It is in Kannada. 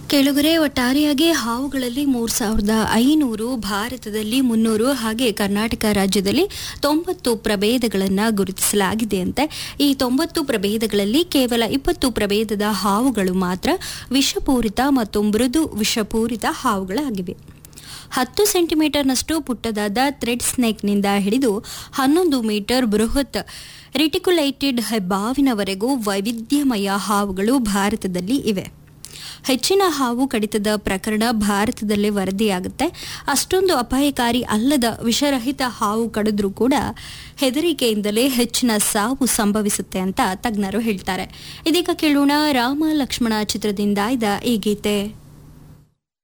ಕೆಳಗರೆ ಒಟ್ಟಾರೆಯಾಗಿ ಹಾವುಗಳಲ್ಲಿ ಮೂರ್ ಸಾವಿರದ ಐನೂರು ಭಾರತದಲ್ಲಿ ಮುನ್ನೂರು ಹಾಗೆ ಕರ್ನಾಟಕ ರಾಜ್ಯದಲ್ಲಿ ತೊಂಬತ್ತು ಪ್ರಭೇದಗಳನ್ನು ಗುರುತಿಸಲಾಗಿದೆ ಅಂತೆ ಈ ತೊಂಬತ್ತು ಪ್ರಭೇದಗಳಲ್ಲಿ ಕೇವಲ ಇಪ್ಪತ್ತು ಪ್ರಭೇದದ ಹಾವುಗಳು ಮಾತ್ರ ವಿಷಪೂರಿತ ಮತ್ತು ಮೃದು ವಿಷಪೂರಿತ ಹಾವುಗಳಾಗಿವೆ ಹತ್ತು ಸೆಂಟಿಮೀಟರ್ನಷ್ಟು ಪುಟ್ಟದಾದ ಥ್ರೆಡ್ ಸ್ನೇಕ್ನಿಂದ ಹಿಡಿದು ಹನ್ನೊಂದು ಮೀಟರ್ ಬೃಹತ್ ರಿಟಿಕ್ಯುಲೇಟೆಡ್ ಹೆಬ್ಬಾವಿನವರೆಗೂ ವೈವಿಧ್ಯಮಯ ಹಾವುಗಳು ಭಾರತದಲ್ಲಿ ಇವೆ ಹೆಚ್ಚಿನ ಹಾವು ಕಡಿತದ ಪ್ರಕರಣ ಭಾರತದಲ್ಲೇ ವರದಿಯಾಗುತ್ತೆ ಅಷ್ಟೊಂದು ಅಪಾಯಕಾರಿ ಅಲ್ಲದ ವಿಷರಹಿತ ಹಾವು ಕಡಿದ್ರೂ ಕೂಡ ಹೆದರಿಕೆಯಿಂದಲೇ ಹೆಚ್ಚಿನ ಸಾವು ಸಂಭವಿಸುತ್ತೆ ಅಂತ ತಜ್ಞರು ಹೇಳ್ತಾರೆ ಇದೀಗ ಕೇಳೋಣ ರಾಮ ಲಕ್ಷ್ಮಣ ಚಿತ್ರದಿಂದ ಇದ್ದ ಈ ಗೀತೆ